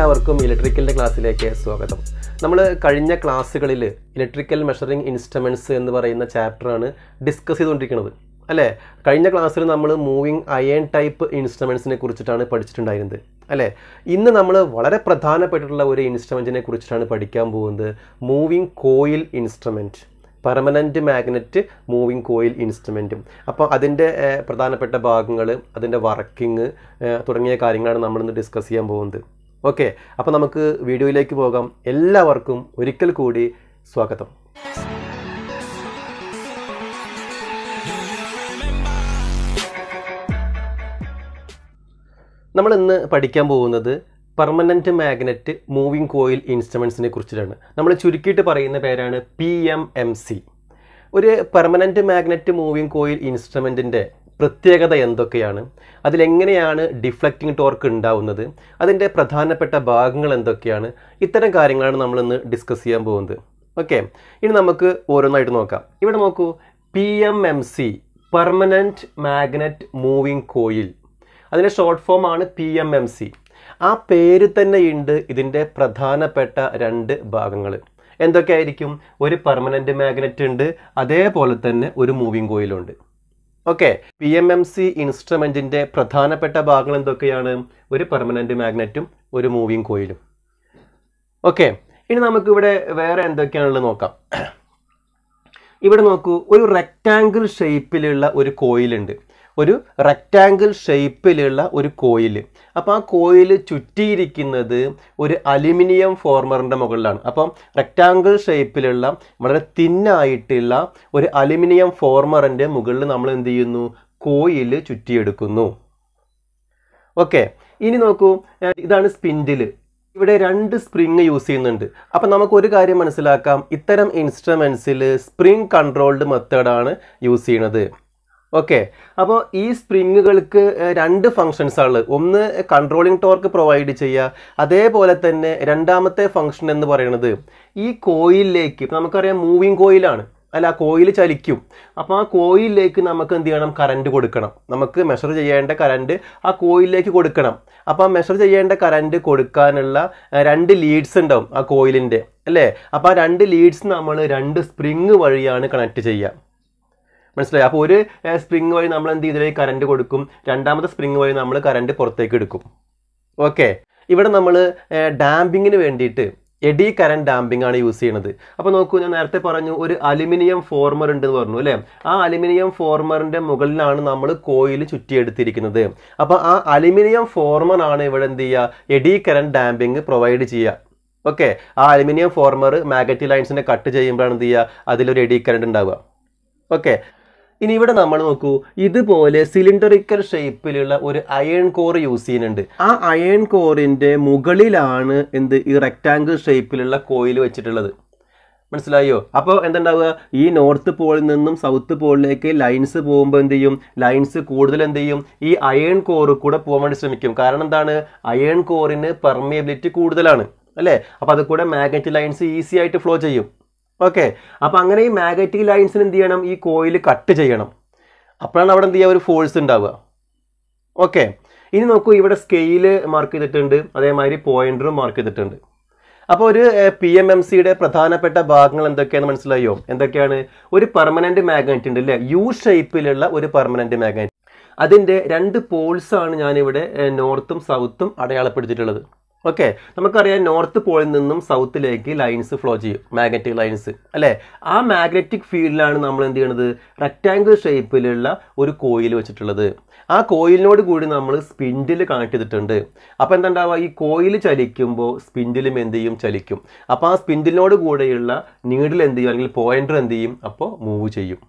എല്ലാവർക്കും ഇലക്ട്രിക്കലിൻ്റെ ക്ലാസ്സിലേക്ക് സ്വാഗതം നമ്മൾ കഴിഞ്ഞ ക്ലാസ്സുകളിൽ ഇലക്ട്രിക്കൽ മെഷറിംഗ് ഇൻസ്ട്രുമെൻറ്റ്സ് എന്ന് പറയുന്ന ചാപ്റ്ററാണ് ഡിസ്കസ് ചെയ്തുകൊണ്ടിരിക്കുന്നത് അല്ലേ കഴിഞ്ഞ ക്ലാസ്സിൽ നമ്മൾ മൂവിങ് അയൺ ടൈപ്പ് ഇൻസ്ട്രുമെൻസിനെ കുറിച്ചിട്ടാണ് പഠിച്ചിട്ടുണ്ടായിരുന്നത് അല്ലേ ഇന്ന് നമ്മൾ വളരെ പ്രധാനപ്പെട്ടിട്ടുള്ള ഒരു ഇൻസ്ട്രുമെൻറ്റിനെ കുറിച്ചിട്ടാണ് പഠിക്കാൻ പോകുന്നത് moving coil instrument permanent magnet moving coil ഇൻസ്ട്രുമെൻറ്റും അപ്പോൾ അതിൻ്റെ ഏഹ്, പ്രധാനപ്പെട്ട ഭാഗങ്ങൾ അതിൻ്റെ വർക്കിംഗ് തുടങ്ങിയ കാര്യങ്ങളാണ് നമ്മളിന്ന് ഡിസ്കസ് ചെയ്യാൻ പോകുന്നത് ഓക്കെ അപ്പോൾ നമുക്ക് വീഡിയോയിലേക്ക് പോകാം എല്ലാവർക്കും ഒരിക്കൽ കൂടി സ്വാഗതം നമ്മൾ ഇന്ന് പഠിക്കാൻ പോകുന്നത് പെർമനൻറ്റ് മാഗ്നറ്റ് മൂവിങ് കോയിൽ ഇൻസ്ട്രുമെൻസിനെ കുറിച്ചിട്ടാണ് നമ്മൾ ചുരുക്കിയിട്ട് പറയുന്ന പേരാണ് പി എം എം സി ഒരു പെർമനൻറ്റ് മാഗ്നറ്റ് മൂവിങ് കോയിൽ ഇൻസ്ട്രുമെൻറ്റിൻ്റെ പ്രത്യേകത എന്തൊക്കെയാണ് അതിലെങ്ങനെയാണ് ഡിഫ്ലക്റ്റിംഗ് ടോർക്ക് ഉണ്ടാവുന്നത് അതിൻ്റെ പ്രധാനപ്പെട്ട ഭാഗങ്ങൾ എന്തൊക്കെയാണ് ഇത്തരം കാര്യങ്ങളാണ് നമ്മളിന്ന് ഡിസ്കസ് ചെയ്യാൻ പോകുന്നത് ഓക്കെ ഇനി നമുക്ക് ഓരോന്നായിട്ട് നോക്കാം ഇവിടെ നോക്കൂ P M M C permanent magnet moving coil അതിൻ്റെ ഷോർട്ട് ഫോം ആണ് പി എം എം സി ആ പേര് തന്നെയുണ്ട് ഇതിൻ്റെ പ്രധാനപ്പെട്ട രണ്ട് ഭാഗങ്ങൾ എന്തൊക്കെയായിരിക്കും ഒരു പെർമനൻറ്റ് മാഗ്നറ്റ് ഉണ്ട് അതേപോലെ തന്നെ ഒരു മൂവിങ് കോയിലുണ്ട് okay P M M C ഇൻസ്ട്രുമെൻറ്റിൻ്റെ പ്രധാനപ്പെട്ട ഭാഗങ്ങൾ എന്തൊക്കെയാണ് ഒരു പെർമനൻറ്റ് മാഗ്നറ്റും ഒരു മൂവിങ് കോയിലും ഓക്കെ ഇനി നമുക്കിവിടെ വേറെ എന്തൊക്കെയാണുള്ളത് നോക്കാം ഇവിടെ നോക്കൂ ഒരു റെക്റ്റാങ്കിൾ ഷേപ്പിലുള്ള ഒരു കോയിലുണ്ട് ഒരു റെക്റ്റാങ്കിൾ ഷേപ്പിലുള്ള ഒരു കോയിൽ അപ്പോൾ ആ കോയിൽ ചുറ്റിയിരിക്കുന്നത് ഒരു അലുമിനിയം ഫോർമറിൻ്റെ മുകളിലാണ് അപ്പം റെക്റ്റാങ്കിൾ ഷേപ്പിലുള്ള വളരെ തിന്നായിട്ടുള്ള ഒരു അലുമിനിയം ഫോർമറിൻ്റെ മുകളിൽ നമ്മൾ എന്ത് ചെയ്യുന്നു കോയിൽ ചുറ്റിയെടുക്കുന്നു ഓക്കെ ഇനി നോക്കൂ ഏർ ഇതാണ് സ്പിൻഡില് ഇവിടെ രണ്ട് സ്പ്രിങ് യൂസ് ചെയ്യുന്നുണ്ട് അപ്പം നമുക്ക് ഒരു കാര്യം മനസ്സിലാക്കാം ഇത്തരം ഇൻസ്ട്രുമെൻസിൽ സ്പ്രിങ് കൺട്രോൾഡ് മെത്തേഡാണ് യൂസ് ചെയ്യണത് ഓക്കെ അപ്പോൾ ഈ സ്പ്രിങ്ങുകൾക്ക് ഏർ രണ്ട് ഫങ്ഷൻസ് ആണ് ഒന്ന് കൺട്രോളിംഗ് ടോർക്ക് പ്രൊവൈഡ് ചെയ്യുക അതേപോലെ തന്നെ രണ്ടാമത്തെ ഫങ്ഷൻ എന്ന് പറയുന്നത് ഈ കോയിലിലേക്ക് ഇപ്പം നമുക്കറിയാം മൂവിങ് കോയിലാണ് അല്ല ആ കോയിൽ ചലിക്കും അപ്പോൾ ആ കോയിലിലേക്ക് നമുക്ക് എന്ത് ചെയ്യണം കറണ്ട് കൊടുക്കണം നമുക്ക് മെഷർ ചെയ്യേണ്ട കറണ്ട് ആ കോയിലിലേക്ക് കൊടുക്കണം അപ്പോൾ ആ മെഷർ ചെയ്യേണ്ട കറണ്ട് കൊടുക്കാനുള്ള ഏർ, രണ്ട് ലീഡ്സ് ഉണ്ടാവും ആ കോയിലിൻ്റെ അല്ലേ അപ്പോൾ ആ രണ്ട് ലീഡ്സ് നമ്മൾ രണ്ട് സ്പ്രിങ് വഴിയാണ് കണക്ട് ചെയ്യുക മനസ്സിലായി അപ്പോൾ ഒരു സ്പ്രിങ് വഴി നമ്മൾ എന്ത് ഇതിലേക്ക് കറണ്ട് കൊടുക്കും രണ്ടാമത്തെ സ്പ്രിങ് വഴി നമ്മൾ കറണ്ട് പുറത്തേക്ക് എടുക്കും ഓക്കെ ഇവിടെ നമ്മൾ ഡാമ്പിങ്ങിന് വേണ്ടിയിട്ട് എഡി കറണ്ട് ഡാമ്പിംഗ് ആണ് യൂസ് ചെയ്യുന്നത് അപ്പോൾ നോക്കൂ ഞാൻ നേരത്തെ പറഞ്ഞു ഒരു അലുമിനിയം ഫോർമർ ഉണ്ട് എന്ന് പറഞ്ഞു അല്ലേ ആ അലുമിനിയം ഫോർമറിന്റെ മുകളിലാണ് നമ്മൾ കോയിൽ ചുറ്റിയെടുത്തിരിക്കുന്നത് അപ്പോൾ ആ അലുമിനിയം ഫോർമർ ആണ് ഇവിടെ എന്ത് ചെയ്യുക എഡി കറണ്ട് ഡാമ്പിംഗ് പ്രൊവൈഡ് ചെയ്യുക ഓക്കെ ആ അലുമിനിയം ഫോർമർ മാഗ്നറ്റിക് ലൈൻസിനെ കട്ട് ചെയ്യുമ്പോഴാണ് എന്ത് ചെയ്യുക അതിലൊരു എഡി കറണ്ട് ഉണ്ടാവുക ഓക്കെ ഇനി ഇവിടെ നമ്മൾ നോക്കൂ ഇതുപോലെ സിലിണ്ടറിക്കൽ ഷേപ്പിലുള്ള ഒരു അയൺ കോർ യൂസ് ചെയ്യുന്നുണ്ട് ആ അയൺ കോറിന്റെ മുകളിലാണ് എന്ത് ഈ റെക്റ്റാങ്കിൾ ഷേപ്പിലുള്ള കോയിൽ വെച്ചിട്ടുള്ളത് മനസ്സിലായോ അപ്പോൾ എന്തുണ്ടാവുക ഈ നോർത്ത് പോളിൽ നിന്നും സൗത്ത് പോളിലേക്ക് ലൈൻസ് പോകുമ്പോൾ എന്ത് ചെയ്യും ലൈൻസ് കൂടുതൽ എന്ത് ചെയ്യും ഈ അയൺ കോർ കൂടെ പോകാൻ വേണ്ടി ശ്രമിക്കും കാരണം എന്താണ് അയൺ കോറിന് പെർമിയബിലിറ്റി കൂടുതലാണ് അല്ലേ അപ്പോൾ അത് കൂടെ മാഗ്നറ്റിക് ലൈൻസ് ഈസി ആയിട്ട് ഫ്ലോ ചെയ്യും ഓക്കെ അപ്പോൾ അങ്ങനെ ഈ മാഗ്നറ്റിക് ലൈൻസിന് എന്ത് ചെയ്യണം ഈ കോയിൽ കട്ട് ചെയ്യണം അപ്പോഴാണ് അവിടെ എന്ത് ചെയ്യുക ഒരു ഫോഴ്സ് ഉണ്ടാവുക ഓക്കെ ഇനി നോക്കൂ ഇവിടെ സ്കെയില് മാർക്ക് ചെയ്തിട്ടുണ്ട് അതേമാതിരി പോയിന്ററും മാർക്ക് ചെയ്തിട്ടുണ്ട് അപ്പോൾ ഒരു പി എം എം സിയുടെ പ്രധാനപ്പെട്ട ഭാഗങ്ങൾ എന്തൊക്കെയാണെന്ന് മനസ്സിലായോ എന്തൊക്കെയാണ് ഒരു പെർമനന്റ് മാഗ്നറ്റ് ഉണ്ട് അല്ലേ യു ഷേപ്പിലുള്ള ഒരു പെർമനന്റ് മാഗ്നറ്റ് അതിൻ്റെ രണ്ട് പോൾസ് ആണ് ഞാനിവിടെ നോർത്തും സൗത്തും അടയാളപ്പെടുത്തിയിട്ടുള്ളത് ഓക്കെ നമുക്കറിയാം നോർത്ത് പോളിൽ നിന്നും സൗത്തിലേക്ക് ലൈൻസ് ഫ്ലോ ചെയ്യും മാഗ്നറ്റിക് ലൈൻസ് അല്ലേ ആ മാഗ്നറ്റിക് ഫീൽഡിലാണ് നമ്മൾ എന്ത് ചെയ്യണത് റെക്റ്റാങ്കിൾ ഷേപ്പിലുള്ള ഒരു കോയിൽ വെച്ചിട്ടുള്ളത് ആ കോയിലിനോട് കൂടി നമ്മൾ സ്പിൻഡിൽ കണക്ട് ചെയ്തിട്ടുണ്ട് അപ്പോൾ എന്താ ഉണ്ടാവുക ഈ കോയിൽ ചലിക്കുമ്പോൾ സ്പിൻഡിലും എന്ത് ചെയ്യും ചലിക്കും അപ്പോൾ ആ സ്പിൻഡിലിനോട് കൂടെയുള്ള നീഡിൽ എന്ത് ചെയ്യും അല്ലെങ്കിൽ പോയിന്റർ എന്ത് ചെയ്യും അപ്പോൾ മൂവ് ചെയ്യും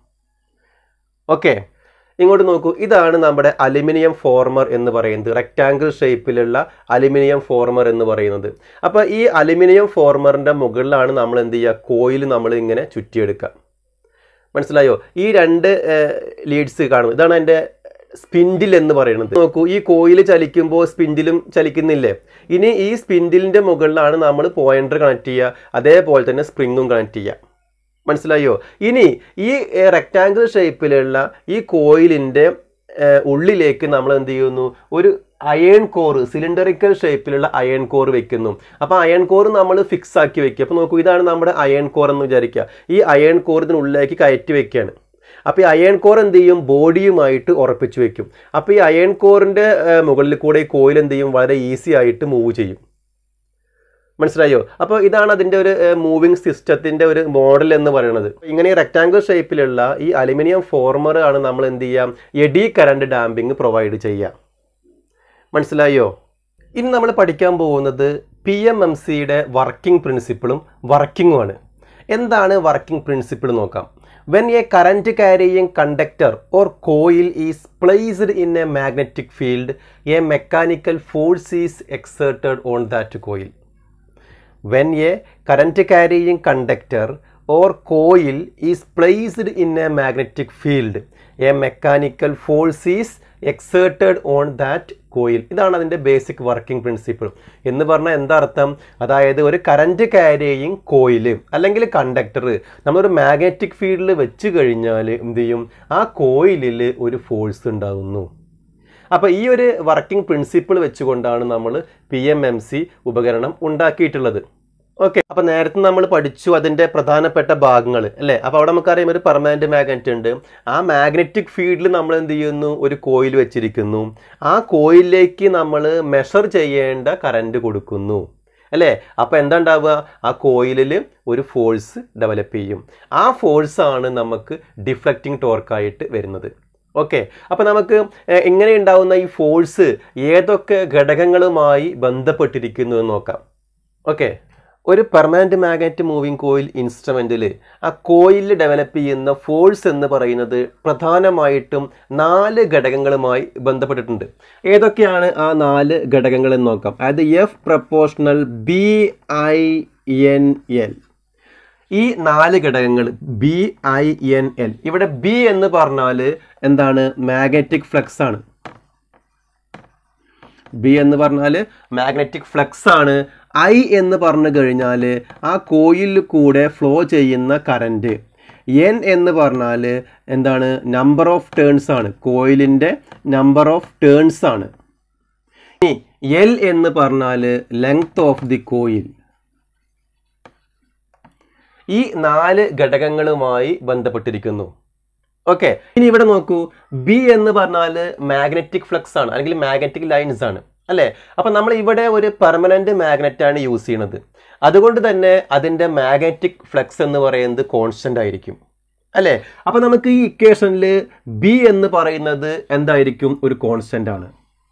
ഓക്കെ ഇങ്ങോട്ട് നോക്കൂ ഇതാണ് നമ്മുടെ അലുമിനിയം ഫോർമർ എന്ന് പറയുന്നത് റെക്റ്റാങ്കിൾ ഷേപ്പിലുള്ള അലുമിനിയം ഫോർമർ എന്ന് പറയുന്നത് അപ്പോൾ ഈ അലുമിനിയം ഫോർമറിൻ്റെ മുകളിലാണ് നമ്മൾ എന്ത് ചെയ്യുക കോയിൽ നമ്മൾ ഇങ്ങനെ ചുറ്റിയെടുക്കുക മനസ്സിലായോ ഈ രണ്ട് ലീഡ്സ് കാണും ഇതാണ് എൻ്റെ സ്പിൻഡിൽ എന്ന് പറയുന്നത് നോക്കൂ ഈ കോയിൽ ചലിക്കുമ്പോൾ സ്പിൻഡിലും ചലിക്കുന്നില്ലേ ഇനി ഈ സ്പിൻഡിലിൻ്റെ മുകളിലാണ് നമ്മൾ പോയിന്റർ കണക്ട് ചെയ്യുക അതേപോലെ തന്നെ സ്പ്രിങ്ങും കണക്ട് ചെയ്യുക മനസ്സിലായോ ഇനി ഈ റെക്റ്റാങ്കിൾ ഷേപ്പിലുള്ള ഈ കോയിലിൻ്റെ ഉള്ളിലേക്ക് നമ്മൾ എന്ത് ചെയ്യുന്നു ഒരു അയൺ കോർ സിലിണ്ടറിക്കൽ ഷേപ്പിലുള്ള അയൺ കോർ വെക്കുന്നു അപ്പോൾ അയൺ കോർ നമ്മൾ ഫിക്സ് ആക്കി വെക്കുക അപ്പോൾ നോക്കൂ ഇതാണ് നമ്മുടെ അയൺ കോർ എന്ന് വിചാരിക്കുക ഈ അയൺ കോർ ഇതിനുള്ളിലേക്ക് കയറ്റി വെക്കുകയാണ് അപ്പോൾ ഈ അയൺ കോർ എന്ത് ചെയ്യും ബോഡിയുമായിട്ട് ഉറപ്പിച്ചു വെക്കും അപ്പോൾ ഈ അയൺ കോറിൻ്റെ മുകളിൽ കൂടെ ഈ കോയിൽ എന്ത് ചെയ്യും വളരെ ഈസി ആയിട്ട് മൂവ് ചെയ്യും മനസ്സിലായോ അപ്പോൾ ഇതാണ് അതിൻ്റെ ഒരു മൂവിങ് സിസ്റ്റത്തിൻ്റെ ഒരു മോഡൽ എന്ന് പറയുന്നത് ഇങ്ങനെ റെക്ടാങ്കിൾ ഷേപ്പിലുള്ള ഈ അലുമിനിയം ഫോർമർ ആണ് നമ്മൾ എന്ത് ചെയ്യാം എഡി കറണ്ട് ഡാമ്പിങ് പ്രൊവൈഡ് ചെയ്യുക മനസ്സിലായോ ഇനി നമ്മൾ പഠിക്കാൻ പോകുന്നത് പി എം എം സിയുടെ വർക്കിംഗ് പ്രിൻസിപ്പിളും വർക്കിങ്ങുമാണ് എന്താണ് വർക്കിംഗ് പ്രിൻസിപ്പിൾ നോക്കാം when a current carrying conductor or coil is placed in a magnetic field a mechanical force is exerted on that coil when a current carrying conductor or coil is placed in a magnetic field a mechanical force is exerted on that coil ഇതാണ് അതിൻ്റെ basic working principle എന്ന് പറഞ്ഞാൽ എന്താ അർത്ഥം അതായത് ഒരു current carrying കോയില് അല്ലെങ്കിൽ conductor നമ്മളൊരു മാഗ്നറ്റിക് ഫീൽഡിൽ വെച്ച് കഴിഞ്ഞാൽ എന്ത് ചെയ്യും ആ കോയിലിൽ ഒരു ഫോഴ്സ് ഉണ്ടാകുന്നു അപ്പോൾ ഈ ഒരു വർക്കിംഗ് പ്രിൻസിപ്പിൾ വെച്ചുകൊണ്ടാണ് നമ്മൾ പി എം എം സി ഉപകരണം ഉണ്ടാക്കിയിട്ടുള്ളത് ഓക്കെ അപ്പോൾ നേരത്തെ നമ്മൾ പഠിച്ചു അതിൻ്റെ പ്രധാനപ്പെട്ട ഭാഗങ്ങൾ അല്ലേ അപ്പോൾ അവിടെ നമുക്കറിയാം ഒരു പെർമനന്റ് മാഗ്നറ്റ് ഉണ്ട് ആ മാഗ്നറ്റിക് ഫീൽഡിൽ നമ്മൾ എന്ത് ചെയ്യുന്നു ഒരു കോയിൽ വെച്ചിരിക്കുന്നു ആ കോയിലിലേക്ക് നമ്മൾ മെഷർ ചെയ്യേണ്ട കറണ്ട് കൊടുക്കുന്നു അല്ലേ അപ്പോൾ എന്താ ഉണ്ടാവുക ആ കോയിലിൽ ഒരു ഫോഴ്സ് ഡെവലപ്പ് ചെയ്യും ആ ഫോഴ്സാണ് നമുക്ക് ഡിഫ്ലക്റ്റിംഗ് ടോർക്കായിട്ട് വരുന്നത് ഓക്കെ അപ്പോൾ നമുക്ക് എഹ്, ഇങ്ങനെ ഉണ്ടാവുന്ന ഈ ഫോഴ്സ് ഏതൊക്കെ ഘടകങ്ങളുമായി ബന്ധപ്പെട്ടിരിക്കുന്നു എന്ന് നോക്കാം ഓക്കെ ഒരു പെർമനന്റ് മാഗ്നറ്റ് മൂവിങ് കോയിൽ ഇൻസ്ട്രുമെൻറ്റിൽ ആ കോയിലിൽ ഡെവലപ്പ് ചെയ്യുന്ന ഫോഴ്സ് എന്ന് പറയുന്നത് പ്രധാനമായിട്ടും നാല് ഘടകങ്ങളുമായി ബന്ധപ്പെട്ടിട്ടുണ്ട് ഏതൊക്കെയാണ് ആ നാല് ഘടകങ്ങൾ എന്ന് നോക്കാം അതായത് F proportional B I N L ഈ നാല് ഘടകങ്ങൾ ബി ഐ എൻ എൽ ഇവിടെ ബി എന്ന് പറഞ്ഞാൽ എന്താണ് മാഗ്നറ്റിക് ഫ്ലക്സ് ആണ് ബി എന്ന് പറഞ്ഞാൽ മാഗ്നറ്റിക് ഫ്ലക്സ് ആണ് ഐ എന്ന് പറഞ്ഞു കഴിഞ്ഞാൽ ആ കോയിലിൽ കൂടെ ഫ്ലോ ചെയ്യുന്ന കറൻറ്റ് എൻ എന്ന് പറഞ്ഞാൽ എന്താണ് നമ്പർ ഓഫ് ടേൺസ് ആണ് കോയിലിൻ്റെ നമ്പർ ഓഫ് ടേൺസ് ആണ് ഇനി എൽ എന്ന് പറഞ്ഞാൽ ലെങ്ത് ഓഫ് ദി കോയിൽ ഈ നാല് ഘടകങ്ങളുമായി ബന്ധപ്പെട്ടിരിക്കുന്നു ഓക്കെ ഇനി ഇവിടെ നോക്കൂ ബി എന്ന് പറഞ്ഞാൽ മാഗ്നറ്റിക് ഫ്ലക്സ് ആണ് അല്ലെങ്കിൽ മാഗ്നറ്റിക് ലൈൻസ് ആണ് അല്ലേ അപ്പം നമ്മൾ ഇവിടെ ഒരു പെർമനന്റ് മാഗ്നറ്റ് ആണ് യൂസ് ചെയ്യുന്നത് അതുകൊണ്ട് തന്നെ അതിൻ്റെ മാഗ്നറ്റിക് ഫ്ലക്സ് എന്ന് പറയുന്നത് കോൺസ്റ്റന്റ് ആയിരിക്കും അല്ലേ അപ്പം നമുക്ക് ഈ ഇക്വേഷനിൽ ബി എന്ന് പറയുന്നത് എന്തായിരിക്കും ഒരു കോൺസ്റ്റന്റ് ആണ്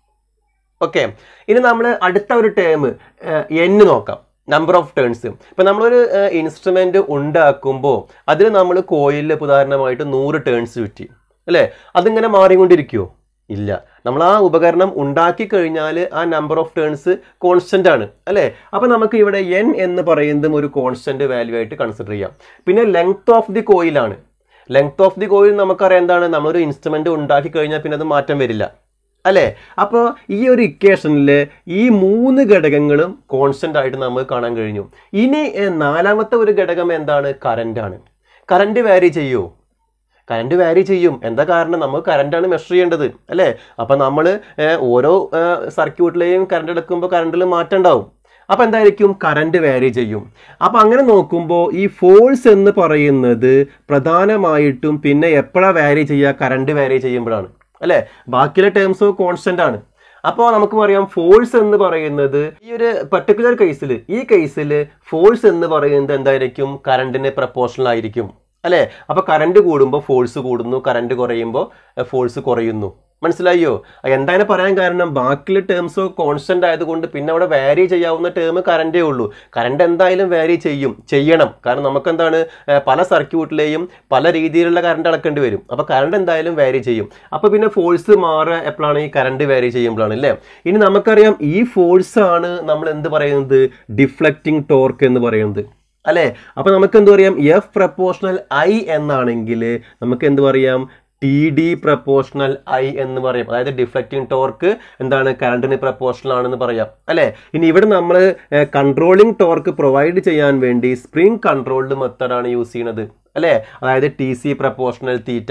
ഓക്കെ ഇനി നമ്മൾ അടുത്ത ഒരു ടേം എൻ നോക്കാം നമ്പർ ഓഫ് ടേൺസ് ഇപ്പം നമ്മളൊരു ഇൻസ്ട്രുമെന്റ് ഉണ്ടാക്കുമ്പോൾ അതിൽ നമ്മൾ കോയിലിൽ ഉദാഹരണമായിട്ട് നൂറ് ടേൺസ് ചുറ്റി അല്ലേ അതിങ്ങനെ മാറിക്കൊണ്ടിരിക്കുമോ ഇല്ല നമ്മൾ ആ ഉപകരണം ഉണ്ടാക്കി കഴിഞ്ഞാൽ ആ നമ്പർ ഓഫ് ടേൺസ് കോൺസ്റ്റന്റ് ആണ് അല്ലേ അപ്പം നമുക്ക് ഇവിടെ എൻ എന്ന് പറയുന്നതും ഒരു കോൺസ്റ്റന്റ് വാല്യൂ ആയിട്ട് കൺസിഡർ ചെയ്യാം പിന്നെ ലെങ്ത് ഓഫ് ദി കോയിലാണ് ലെങ്ത് ഓഫ് ദി കോയിൽ നമുക്കറിയാം എന്താണ് നമ്മളൊരു ഇൻസ്ട്രുമെന്റ് ഉണ്ടാക്കി കഴിഞ്ഞാൽ പിന്നെ അത് മാറ്റം വരില്ല അല്ലേ അപ്പോൾ ഈ ഒരു ഇക്വേഷനിൽ ഈ മൂന്ന് ഘടകങ്ങളും കോൺസ്റ്റന്റ് ആയിട്ട് നമുക്ക് കാണാൻ കഴിഞ്ഞു ഇനി എ, നാലാമത്തെ ഒരു ഘടകം എന്താണ് കറന്റ് ആണ് കറന്റ് വാരി ചെയ്യുമോ കറണ്ട് വാരി ചെയ്യും എന്താ കാരണം നമുക്ക് കറണ്ടാണ് മെഷർ ചെയ്യേണ്ടത് അല്ലേ അപ്പം നമ്മൾ ഓരോ സർക്യൂട്ടിലെയും കറണ്ട് എടുക്കുമ്പോൾ കറണ്ടിൽ മാറ്റം ഉണ്ടാവും അപ്പം എന്തായിരിക്കും കറണ്ട് വാരി ചെയ്യും അപ്പം അങ്ങനെ നോക്കുമ്പോൾ ഈ ഫോഴ്സ് എന്ന് പറയുന്നത് പ്രധാനമായിട്ടും പിന്നെ എപ്പോഴാണ് വാരി ചെയ്യുക കറണ്ട് വാരി ചെയ്യുമ്പോഴാണ് അല്ലേ ബാക്കിയുള്ള ടേംസ് കോൺസ്റ്റന്റ് ആണ് അപ്പോൾ നമുക്ക് പറയാം ഫോഴ്സ് എന്ന് പറയുന്നത് ഈ ഒരു പർട്ടിക്കുലർ കേസിൽ ഈ കേസിൽ ഫോഴ്സ് എന്ന് പറയുന്നത് എന്തായിരിക്കും കറണ്ടിന് പ്രപ്പോർഷണൽ ആയിരിക്കും അല്ലേ അപ്പോൾ കറണ്ട് കൂടുമ്പോൾ ഫോഴ്സ് കൂടുന്നു കറണ്ട് കുറയുമ്പോൾ ഫോഴ്സ് കുറയുന്നു മനസ്സിലായോ എന്താണ് പറയാൻ കാരണം ബാക്കിയുള്ള ടേംസ് കോൺസ്റ്റന്റ് ആയതുകൊണ്ട് പിന്നെ അവിടെ വാരി ചെയ്യാവുന്ന ടേം കറണ്ടേ ഉള്ളൂ കറണ്ട് എന്തായാലും വാരി ചെയ്യും ചെയ്യണം കാരണം നമുക്ക് എന്താണ് ഏഹ് പല സർക്യൂട്ടിലെയും പല രീതിയിലുള്ള കറണ്ട് അളക്കേണ്ടി വരും അപ്പോൾ കറണ്ട് എന്തായാലും വാരി ചെയ്യും അപ്പോൾ പിന്നെ ഫോഴ്സ് മാറുക എപ്പോഴാണ് ഈ കറണ്ട് വാരി ചെയ്യുമ്പോഴാണ് അല്ലേ ഇനി നമുക്കറിയാം ഈ ഫോഴ്സ് ആണ് നമ്മൾ എന്ത് പറയുന്നത് ഡിഫ്ലക്റ്റിംഗ് ടോർക്ക് എന്ന് പറയുന്നത് അല്ലേ അപ്പൊ നമുക്ക് എന്ത് പറയാം എഫ് പ്രപ്പോർഷണൽ ഐ എന്നാണെങ്കിൽ നമുക്ക് എന്ത് പറയാം ടി ഡി പ്രപ്പോർഷണൽ ഐ എന്ന് പറയും അതായത് ഡിഫ്ലക്റ്റിംഗ് ടോർക്ക് എന്താണ് കറണ്ടിന് പ്രപ്പോർഷണൽ ആണെന്ന് പറയാം അല്ലേ ഇനി ഇവിടെ നമ്മൾ കൺട്രോളിംഗ് ടോർക്ക് പ്രൊവൈഡ് ചെയ്യാൻ വേണ്ടി സ്പ്രിംഗ് കൺട്രോൾഡ് മെത്തഡാണ് യൂസ് ചെയ്യുന്നത് അല്ലേ അതായത് ടി സി പ്രപ്പോർഷണൽ തീറ്റ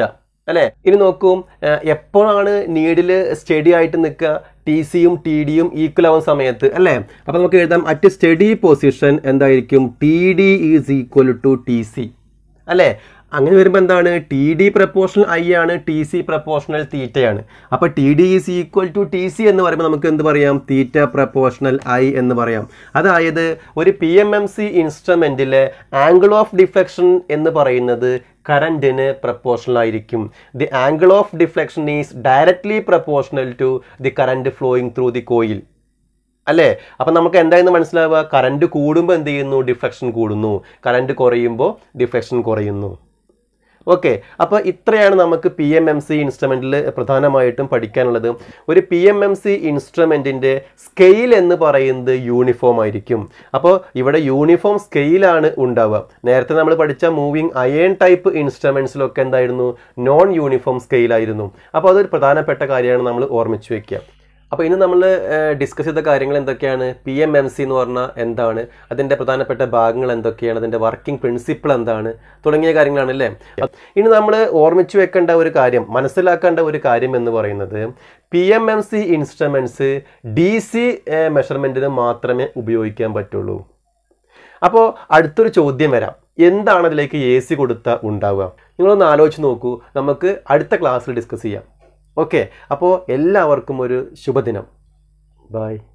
അല്ലേ ഇനി നോക്കൂ ഏഹ് എപ്പോഴാണ് നീഡിൽ സ്റ്റഡി ആയിട്ട് നിൽക്കുക ടി സിയും ടി ഡിയും ഈക്വൽ ആവുന്ന സമയത്ത് അല്ലേ അപ്പോൾ നമുക്ക് എഴുതാം അറ്റ് സ്റ്റഡി പൊസിഷൻ എന്തായിരിക്കും T D is equal to T C അല്ലേ അങ്ങനെ വരുമ്പോൾ എന്താണ് ടി ഡി പ്രപ്പോർഷണൽ ഐ ആണ് ടി സി പ്രപ്പോർഷണൽ തീറ്റയാണ് അപ്പോൾ T D is equal to T C എന്ന് പറയുമ്പോൾ നമുക്ക് എന്ത് പറയാം തീറ്റ പ്രപ്പോർഷണൽ ഐ എന്ന് പറയാം അതായത് ഒരു പി എം എം സി ഇൻസ്ട്രുമെൻറ്റിലെ ആംഗിൾ ഓഫ് ഡിഫ്ലക്ഷൻ എന്ന് പറയുന്നത് കറൻറ്റിന് പ്രപ്പോർഷണൽ ആയിരിക്കും the angle of deflection is directly proportional to the current flowing through the coil അല്ലേ അപ്പം നമുക്ക് എന്തായെന്ന് മനസ്സിലാവുക കറണ്ട് കൂടുമ്പോൾ എന്ത് ചെയ്യുന്നു ഡിഫ്ലക്ഷൻ കൂടുന്നു കറണ്ട് കുറയുമ്പോൾ ഡിഫ്ലക്ഷൻ കുറയുന്നു ഓക്കെ അപ്പോൾ ഇത്രയാണ് നമുക്ക് പി എം എം സി ഇൻസ്ട്രുമെൻറ്റിൽ പ്രധാനമായിട്ടും പഠിക്കാനുള്ളത് ഒരു പി എം എം സി ഇൻസ്ട്രുമെൻറ്റിൻ്റെ സ്കെയിൽ എന്ന് പറയുന്നത് യൂണിഫോം ആയിരിക്കും അപ്പോൾ ഇവിടെ യൂണിഫോം സ്കെയിലാണ് ഉണ്ടാവുക നേരത്തെ നമ്മൾ പഠിച്ച മൂവിങ് അയൺ ടൈപ്പ് ഇൻസ്ട്രുമെൻസിലൊക്കെ എന്തായിരുന്നു നോൺ യൂണിഫോം സ്കെയിലായിരുന്നു അപ്പോൾ അതൊരു പ്രധാനപ്പെട്ട കാര്യമാണ് നമ്മൾ ഓർമ്മിച്ച് വെക്കുക അപ്പോൾ ഇന്ന് നമ്മൾ ഡിസ്കസ് ചെയ്ത കാര്യങ്ങൾ എന്തൊക്കെയാണ് പി എം എം സി എന്ന് പറഞ്ഞാൽ എന്താണ് അതിൻ്റെ പ്രധാനപ്പെട്ട ഭാഗങ്ങൾ എന്തൊക്കെയാണ് അതിൻ്റെ വർക്കിംഗ് പ്രിൻസിപ്പിൾ എന്താണ് തുടങ്ങിയ കാര്യങ്ങളാണ് അല്ലേ ഇനി നമ്മൾ ഓർമ്മിച്ചു വെക്കേണ്ട ഒരു കാര്യം മനസ്സിലാക്കേണ്ട ഒരു കാര്യം എന്ന് പറയുന്നത് പി എം എം സി ഇൻസ്ട്രുമെൻറ്റ്സ് ഡി സി മെഷർമെൻറ്റിന് മാത്രമേ ഉപയോഗിക്കാൻ പറ്റുള്ളൂ അപ്പോൾ അടുത്തൊരു ചോദ്യം വരാം എന്താണ് അതിലേക്ക് എ സി കൊടുത്താൽ ഉണ്ടാവുക നിങ്ങളൊന്ന് ആലോചിച്ച് നോക്കൂ നമുക്ക് അടുത്ത ക്ലാസ്സിൽ ഡിസ്കസ് ചെയ്യാം ഓക്കെ അപ്പോൾ എല്ലാവർക്കും ഒരു ശുഭദിനം ബൈ